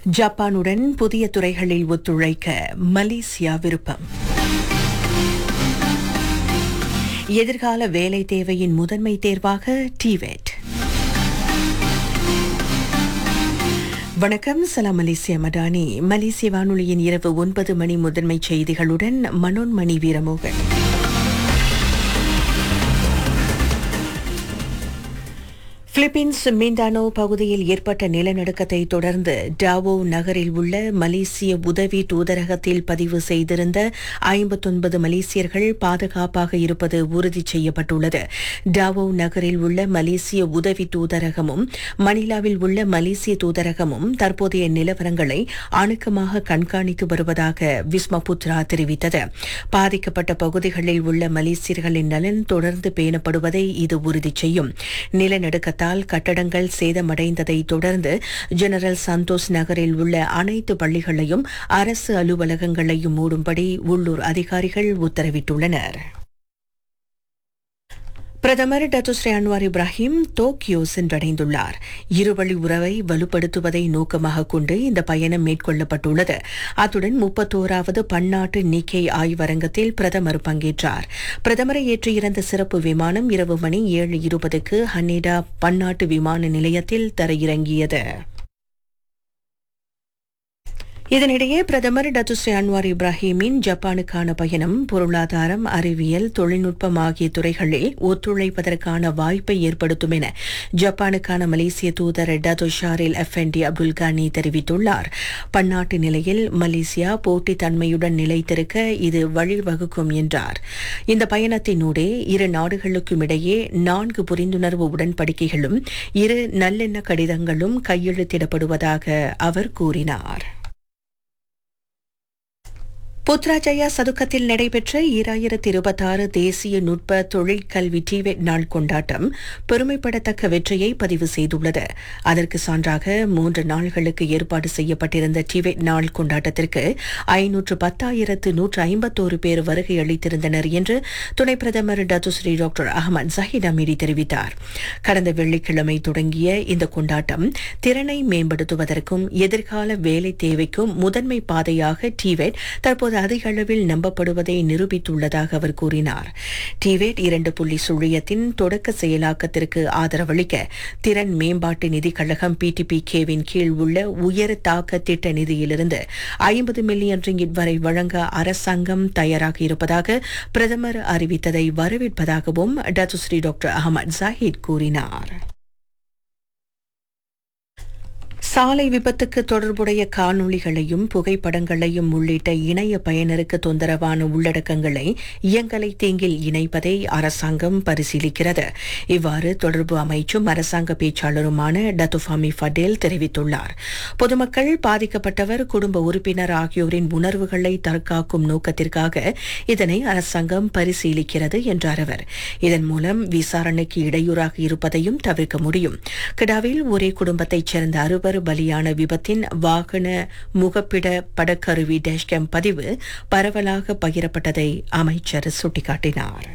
ஜப்பானுடன் புதிய துறைகளில் ஒத்துழைக்க மலேசியா விருப்பம் எதிர்கால வேலை தேவையின் முதன்மை தேர்வாக டிவெட் வணக்கம் சலாம் மலேசியா மடானி மலேசிய வானொலியின் இரவு ஒன்பது மணி முதன்மை செய்திகளுடன் மனோன்மணி வீரமோகன் பிலிப்பீன்ஸ் மிண்டானோ பகுதியில் ஏற்பட்ட நிலநடுக்கத்தை தொடர்ந்து டாவோ நகரில் உள்ள மலேசிய உதவி தூதரகத்தில் பதிவு செய்திருந்த ஐம்பத்தொன்பது மலேசியர்கள் பாதுகாப்பாக இருப்பது உறுதி செய்யப்பட்டுள்ளது டாவோ நகரில் உள்ள மலேசிய உதவி தூதரகமும் மணிலாவில் உள்ள மலேசிய தூதரகமும் தற்போதைய நிலவரங்களை அணுக்கமாக கண்காணித்து வருவதாக விஸ்மபுத்ரா தெரிவித்தது பாதிக்கப்பட்ட பகுதிகளில் உள்ள மலேசியர்களின் நலன் தொடர்ந்து பேணப்படுவதை இது உறுதி செய்யும் நிலநடுக்கத்தால் வெள்ளத்தால் கட்டடங்கள் சேதமடைந்ததை தொடர்ந்து ஜெனரல் சந்தோஷ் நகரில் உள்ள அனைத்து பள்ளிகளையும் அரசு அலுவலகங்களையும் மூடும்படி உள்ளூர் அதிகாரிகள் உத்தரவிட்டுள்ளனர் பிரதமர் டத்துஸ்ரீ அன்வார் இப்ராஹிம் டோக்கியோ சென்றடைந்துள்ளார் இருவழி உறவை வலுப்படுத்துவதை நோக்கமாக கொண்டு இந்த பயணம் மேற்கொள்ளப்பட்டுள்ளது அத்துடன் முப்பத்தோராவது பன்னாட்டு நிக்கை ஆய்வரங்கத்தில் பிரதமர் பங்கேற்றார் பிரதமரை ஏற்றியிருந்த சிறப்பு விமானம் இரவு மணி ஏழு இருபதுக்கு ஹன்னேடா பன்னாட்டு விமான நிலையத்தில் தரையிறங்கியது இதனிடையே பிரதமர் டத்துஸ்ரீ அன்வார் இப்ராஹிமின் ஜப்பானுக்கான பயணம் பொருளாதாரம் அறிவியல் தொழில்நுட்பம் ஆகிய துறைகளில் ஒத்துழைப்பதற்கான வாய்ப்பை ஏற்படுத்தும் என ஜப்பானுக்கான மலேசிய தூதர் Datuk Shahril Effendi Abdul Ghani தெரிவித்துள்ளார் பன்னாட்டு நிலையில் மலேசியா போட்டித்தன்மையுடன் நிலைத்திருக்க இது வழிவகுக்கும் என்றார் இந்த பயணத்தினூடே இரு நாடுகளுக்கும் இடையே நான்கு புரிந்துணர்வு உடன்படிக்கைகளும் இரு நல்லெண்ண கடிதங்களும் கையெழுத்திடப்படுவதாக அவர் கூறினார் புத்ராஜயா சதுக்கத்தில் நடைபெற்ற ஈராயிரத்தி இருபத்தாறு தேசிய நுட்ப தொழிற்கல்வி டிவெட் நாள் கொண்டாட்டம் பெருமைப்படத்தக்க வெற்றியை பதிவு செய்துள்ளது அதற்கு சான்றாக மூன்று நாள்களுக்கு ஏற்பாடு செய்யப்பட்டிருந்த டிவெட் நாள் கொண்டாட்டத்திற்கு ஐநூற்று பத்தாயிரத்து நூற்று ஐம்பத்தோரு பேர் வருகை அளித்திருந்தனர் என்று துணை பிரதமர் Datuk Seri doctor Ahmad Zahid Hamidi தெரிவித்தார் கடந்த வெள்ளிக்கிழமை தொடங்கிய இந்த கொண்டாட்டம் திறனை மேம்படுத்துவதற்கும் எதிர்கால வேலை தேவைக்கும் முதன்மை பாதையாக டிவெட் தற்போது அதிக அளவில் நம்பப்படுவதை நிரூபித்துள்ளதாக அவர் கூறினார் டிவேட் இரண்டு புள்ளி சுழியத்தின் தொடக்க செயலாக்கத்திற்கு ஆதரவளிக்க திறன் மேம்பாட்டு நிதி கழகம் பிடிபி கேவின் கீழ் உள்ள உயர் தாக்க திட்ட நிதியிலிருந்து ஐம்பது மில்லியன் ரிங்கிட் வரை வழங்க அரசாங்கம் தயாராக இருப்பதாக பிரதமர் அறிவித்ததை வரவேற்பதாகவும் டத்துஸ்ரீ டாக்டர் அகமது ஜாஹித் கூறினார் சாலை விபத்துக்கு தொடர்புடைய காணொளிகளையும் புகைப்படங்களையும் உள்ளிட்ட இணைய பயனருக்கு தொந்தரவான உள்ளடக்கங்களை இயங்கலை தீங்கில் இணைப்பதை அரசாங்கம் பரிசீலிக்கிறது இவ்வாறு தொடர்பு அமைச்சும் அரசாங்க பேச்சாளருமான டத்துஃபாமி ஃபடேல் தெரிவித்துள்ளார் பொதுமக்கள் பாதிக்கப்பட்டவர் குடும்ப உறுப்பினர் ஆகியோரின் உணர்வுகளை தற்காக்கும் நோக்கத்திற்காக இதனை அரசாங்கம் பரிசீலிக்கிறது என்றார் அவர் இதன் மூலம் விசாரணைக்கு இடையூறாக இருப்பதையும் தவிர்க்க முடியும் கிடாவில் ஒரே குடும்பத்தைச் சேர்ந்த அறுவர் பலியான விபத்தின் வாகன முகப்பிட படக்கருவி டேஷ்கேம் பதிவு பரவலாக பகிரப்பட்டதை அமைச்சர் சுட்டிக்காட்டினார்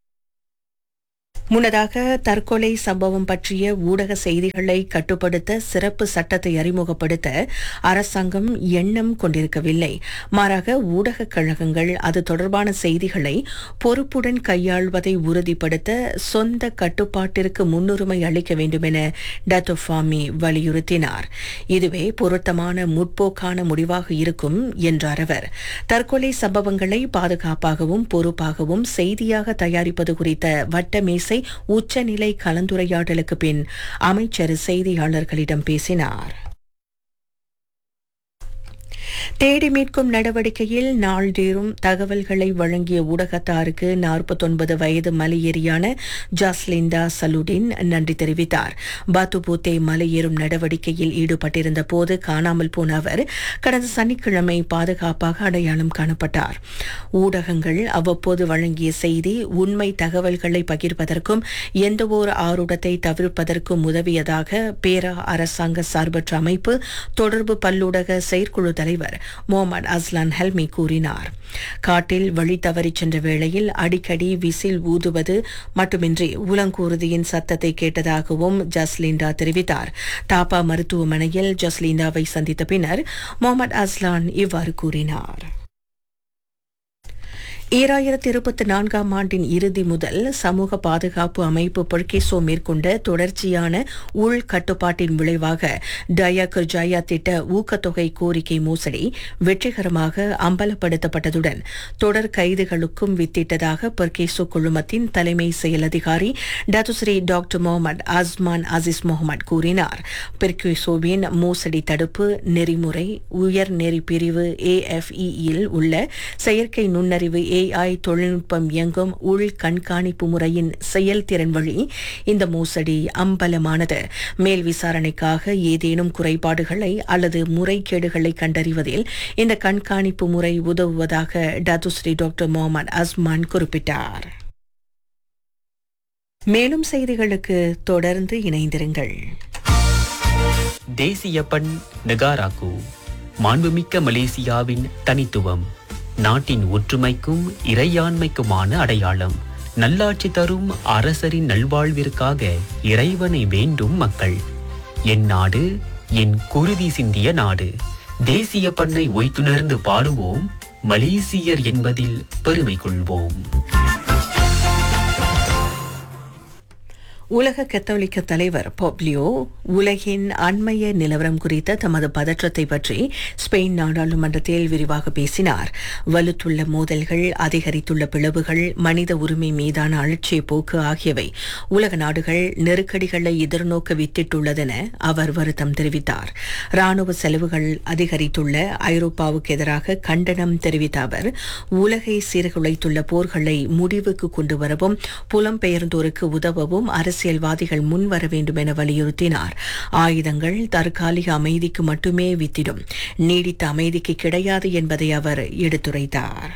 முன்னதாக தற்கொலை சம்பவம் பற்றிய ஊடக செய்திகளை கட்டுப்படுத்த சிறப்பு சட்டத்தை அறிமுகப்படுத்த அரசாங்கம் எண்ணம் கொண்டிருக்கவில்லை மாறாக ஊடக கழகங்கள் அது தொடர்பான செய்திகளை பொறுப்புடன் கையாள்வதை உறுதிப்படுத்த சொந்த கட்டுப்பாட்டிற்கு முன்னுரிமை அளிக்க வேண்டும் என டத்தோஃபாமி வலியுறுத்தினார் இதுவே பொருத்தமான முற்போக்கான முடிவாக இருக்கும் என்றார் அவர் தற்கொலை சம்பவங்களை பாதுகாப்பாகவும் பொறுப்பாகவும் செய்தியாக தயாரிப்பது குறித்த வட்டமேசை உச்சநிலை கலந்துரையாடலுக்கு பின் அமைச்சர் செய்தியாளர்களிடம் பேசினார் தேடி மீட்கும் நடவடிக்கையில் நாள்தேறும் தகவல்களை வழங்கிய ஊடகத்தாருக்கு நாற்பத்தொன்பது வயது மலையேறியான ஜாஸ்லிண்டா சலுடின் நன்றி தெரிவித்தார் பாத்துபூத்தே மலையேறும் நடவடிக்கையில் ஈடுபட்டிருந்த போது காணாமல் போன அவர் கடந்த சனிக்கிழமை பாதுகாப்பாக அடையாளம் காணப்பட்டார் ஊடகங்கள் அவ்வப்போது வழங்கிய செய்தி உண்மை தகவல்களை பகிர்வதற்கும் எந்தவொரு ஆருடத்தை தவிர்ப்பதற்கும் உதவியதாக பேரா அரசாங்க சார்பற்ற அமைப்பு தொடர்பு பல்லூடக செயற்குழு தலைவர் முகமது அஸ்லான் ஹல்மி கூறினார் காட்டில் வழி தவறிச் சென்ற வேளையில் அடிக்கடி விசில் ஊதுவது மட்டுமின்றி உலங்கூறுதியின் சத்தத்தை கேட்டதாகவும் ஜஸ்லிண்டா தெரிவித்தார் டாப்பா மருத்துவமனையில் ஜஸ்லிண்டாவை சந்தித்த பின்னர் முகமது அஸ்லான் இவ்வாறு கூறினார் ஈராயிரத்தி இருபத்தி நான்காம் ஆண்டின் இறுதி முதல் சமூக பாதுகாப்பு அமைப்பு பொர்கேசோ மேற்கொண்ட தொடர்ச்சியான உள் கட்டுப்பாட்டின் விளைவாக டயாக்கர் ஜயா திட்ட ஊக்கத்தொகை கோரிக்கை மோசடி வெற்றிகரமாக அம்பலப்படுத்தப்பட்டதுடன் தொடர் கைதுகளுக்கும் வித்திட்டதாக பொர்கேசோ குழுமத்தின் தலைமை செயல் அதிகாரி Datuk Seri doctor Mohammed Azman Aziz Mohammed கூறினார் பெர்கேசோவின் மோசடி தடுப்பு நெறிமுறை உயர் நெறி பிரிவு ஏஎஃப்இயில் உள்ள செயற்கை நுண்ணறிவு ஏஐ தொழில்நுட்பம் இயங்கும் உள் கண்காணிப்பு முறையின் செயல்திறன் வழி இந்த மோசடி அம்பலமானது மேல் விசாரணைக்காக ஏதேனும் குறைபாடுகளை அல்லது முறைகேடுகளை கண்டறிவதில் இந்த கண்காணிப்பு முறை உதவுவதாக டத்துஸ்ரீ டாக்டர் முகமது அஸ்மான் குறிப்பிட்டார் மேலும் செய்திகளுக்கு தொடர்ந்து இணைந்திருங்கள் தேசிய பண் நெகாராக்கு மாண்புமிக்க மலேசியாவின் தனித்துவம் நாட்டின் ஒற்றுமைக்கும் இறையாண்மைக்குமான அடையாளம் நல்லாட்சி தரும் அரசரின் நல்வாழ்விற்காக இறைவனை வேண்டும் மக்கள் என் நாடு என் குருதி சிந்திய நாடு தேசிய பண்ணை ஒய்த்துணர்ந்து பாடுவோம் மலேசியர் என்பதில் பெருமை கொள்வோம் உலக கத்தோலிக்க தலைவர் பொப்லியோ உலகின் அண்மைய நிலவரம் குறித்த தமது பதற்றத்தை பற்றி ஸ்பெயின் நாடாளுமன்றத்தில் விரிவாக பேசினார் வலுத்துள்ள மோதல்கள் அதிகரித்துள்ள பிளவுகள் மனித உரிமை மீதான அலட்சிய போக்கு ஆகியவை உலக நாடுகள் நெருக்கடிகளை எதிர்நோக்க வித்திட்டுள்ளதென அவர் வருத்தம் தெரிவித்தார் ராணுவ செலவுகள் அதிகரித்துள்ள ஐரோப்பாவுக்கு எதிராக கண்டனம் தெரிவித்த அவர் உலகை சீர்குலைத்துள்ள போர்களை முடிவுக்கு கொண்டு வரவும் புலம்பெயர்ந்தோருக்கு உதவவும் அரசியல்வாதிகள் முன்வர வேண்டும் என வலியுறுத்தினார் ஆயுதங்கள் தற்காலிக அமைதிக்கு மட்டுமே வித்திடும் நீடித்த அமைதிக்கு கிடையாது என்பதை அவர் எடுத்துரைத்தார்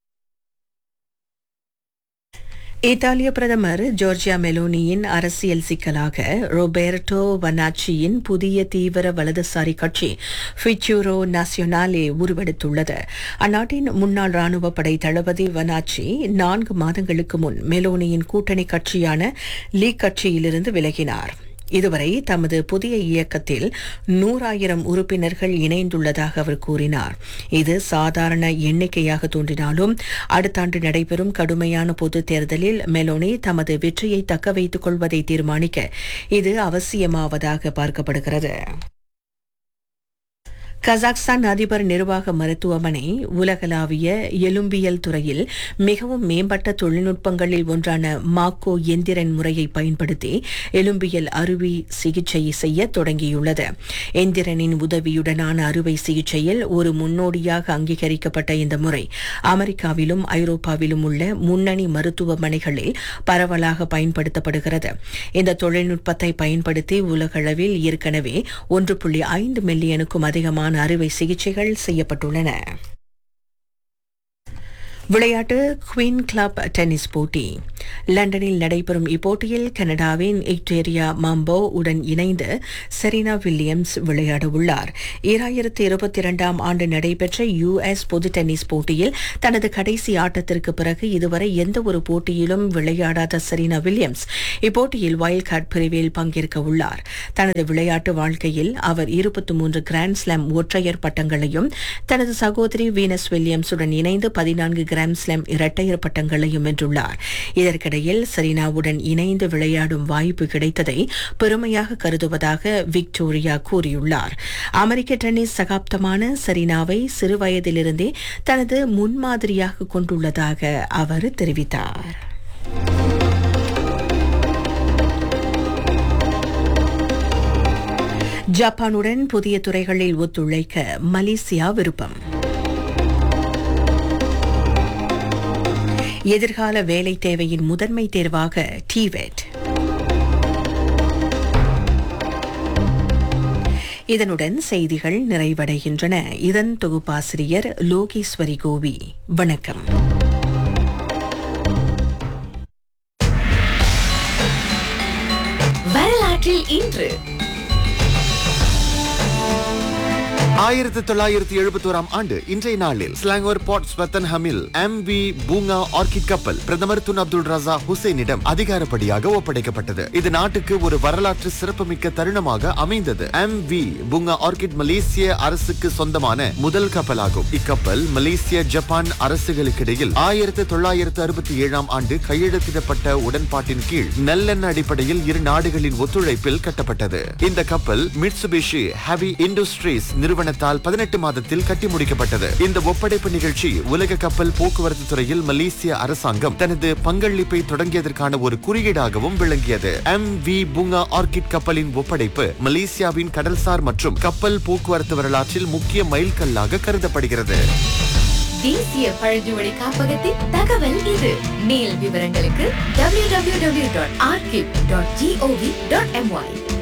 இத்தாலிய பிரதமர் ஜோர்ஜியா மெலோனியின் அரசியல் சிக்கலாக ரோபெர்டோ வனாச்சியின் புதிய தீவிர வலதுசாரி கட்சி ஃபிச்சூரோ நாசியோனாலே உருவெடுத்துள்ளது அந்நாட்டின் முன்னாள் ராணுவ படை தளபதி வனாச்சி நான்கு மாதங்களுக்கு முன் மெலோனியின் கூட்டணி கட்சியான லீக் கட்சியிலிருந்து விலகினார் இதுவரை தமது புதிய இயக்கத்தில் நூறாயிரம் உறுப்பினர்கள் இணைந்துள்ளதாக அவர் கூறினார் இது சாதாரண எண்ணிக்கையாக தோன்றினாலும் அடுத்த ஆண்டு நடைபெறும் கடுமையான பொதுத் தேர்தலில் மெலோனி தமது வெற்றியை தக்க வைத்துக் கொள்வதை தீர்மானிக்க இது அவசியமாவதாக பார்க்கப்படுகிறது கசாக்ஸ்தான் அதிபர் நிர்வாக மருத்துவமனை உலகளாவிய எலும்பியல் துறையில் மிகவும் மேம்பட்ட தொழில்நுட்பங்களில் ஒன்றான மாக்கோ எந்திரன் முறையை பயன்படுத்தி எலும்பியல் அறுவை சிகிச்சை செய்ய தொடங்கியுள்ளது எந்திரனின் உதவியுடனான அறுவை சிகிச்சையில் ஒரு முன்னோடியாக அங்கீகரிக்கப்பட்ட இந்த முறை அமெரிக்காவிலும் ஐரோப்பாவிலும் உள்ள முன்னணி மருத்துவமனைகளில் பரவலாக பயன்படுத்தப்படுகிறது இந்த தொழில்நுட்பத்தை பயன்படுத்தி உலகளவில் ஏற்கனவே ஒன்று புள்ளி ஐந்து மில்லியனுக்கும் அதிகமான அறுவை சிகிச்சைகள் செய்யப்பட்டுள்ளன விளையாட்டு குவீன் கிளப் டென்னிஸ் போட்டி லண்டனில் நடைபெறும் இப்போட்டியில் கனடாவின் இக்டேரியா மாம்போ உடன் இணைந்து செரீனா வில்லியம்ஸ் விளையாட உள்ளார் ஈராயிரத்தி இருபத்தி இரண்டாம் ஆண்டு நடைபெற்ற யுஎஸ் பொது டென்னிஸ் போட்டியில் தனது கடைசி ஆட்டத்திற்கு பிறகு இதுவரை எந்த ஒரு போட்டியிலும் விளையாடாத செரீனா வில்லியம்ஸ் இப்போட்டியில் வைல்ட் கார்டு பிரிவில் பங்கேற்க உள்ளார் தனது விளையாட்டு வாழ்க்கையில் அவர் இருபத்தி மூன்று கிராண்ட் ஸ்லாம் ஒற்றையர் பட்டங்களையும் தனது சகோதரி வீனஸ் வில்லியம்ஸுடன் இணைந்து பதினான்கு கிராண்ட் ஸ்லாம் இரட்டையர் பட்டங்களையும் வென்றுள்ளார் இதற்கிடையில் செரீனாவுடன் இணைந்து விளையாடும் வாய்ப்பு கிடைத்ததை பெருமையாக கருதுவதாக விக்டோரியா கூறியுள்ளார் அமெரிக்க டென்னிஸ் சகாப்தமான செரீனாவை சிறுவயதிலிருந்தே தனது முன்மாதிரியாக கொண்டுள்ளதாக அவர் தெரிவித்தார் ஜப்பானுடன் புதிய துறைகளில் ஒத்துழைக்க மலேசியா விருப்பம் எதிர்கால வேலை தேவையின் முதன்மை தேர்வாக டிவெட் இதனுடன் செய்திகள் நிறைவடைகின்றன இதன் தொகுப்பாசிரியர் லோகேஸ்வரி கோவி வணக்கம் வரலாற்றில் இன்று ஆயிரத்தி தொள்ளாயிரத்தி எழுபத்தோராம் ஆண்டு இன்றைய நாளில் ஸ்லாங்கோர் போர்ட் ஸ்வத்தன்ஹமில் எம் வி பூங்கா ஆர்கிட் கப்பல் பிரதமர் துன் அப்துல் ரசா ஹுசைனிடம் அதிகாரப்படியாக ஒப்படைக்கப்பட்டது இது நாட்டுக்கு ஒரு வரலாற்று சிறப்புமிக்க தருணமாக அமைந்தது எம் வி பூங்கா ஆர்கிட் மலேசிய அரசுக்கு சொந்தமான முதல் கப்பலாகும் இக்கப்பல் மலேசிய ஜப்பான் அரசுகளுக்கிடையில் ஆயிரத்தி தொள்ளாயிரத்து அறுபத்தி ஏழாம் ஆண்டு கையெழுத்திடப்பட்ட உடன்பாட்டின் கீழ் நல்லெண்ண அடிப்படையில் இரு நாடுகளின் ஒத்துழைப்பில் கட்டப்பட்டது இந்த கப்பல் மிட்சுபிஷி ஹெவி இண்டஸ்ட்ரீஸ் நிறுவனத்தால் பதினெட்டு மாதத்தில் கட்டி முடிக்கப்பட்டது இந்த ஒப்படைப்பு நிகழ்ச்சி உலக கப்பல் போக்குவரத்து துறையில் மலேசிய அரசாங்கம் தனது பங்களிப்பை தொடங்கியதற்கான ஒரு குறியீடாகவும் விளங்கியது எம் வி பூங்கா ஆர்கிட் கப்பலின் ஒப்படைப்பு மலேசியாவின் கடல்சார் மற்றும் கப்பல் போக்குவரத்து வரலாற்றில் முக்கிய மைல்கல்லாக கருதப்படுகிறது தேசிய பழங்குடி காப்பகத்தின் தகவல் இது மேல் விவரங்களுக்கு www.archive.gov.my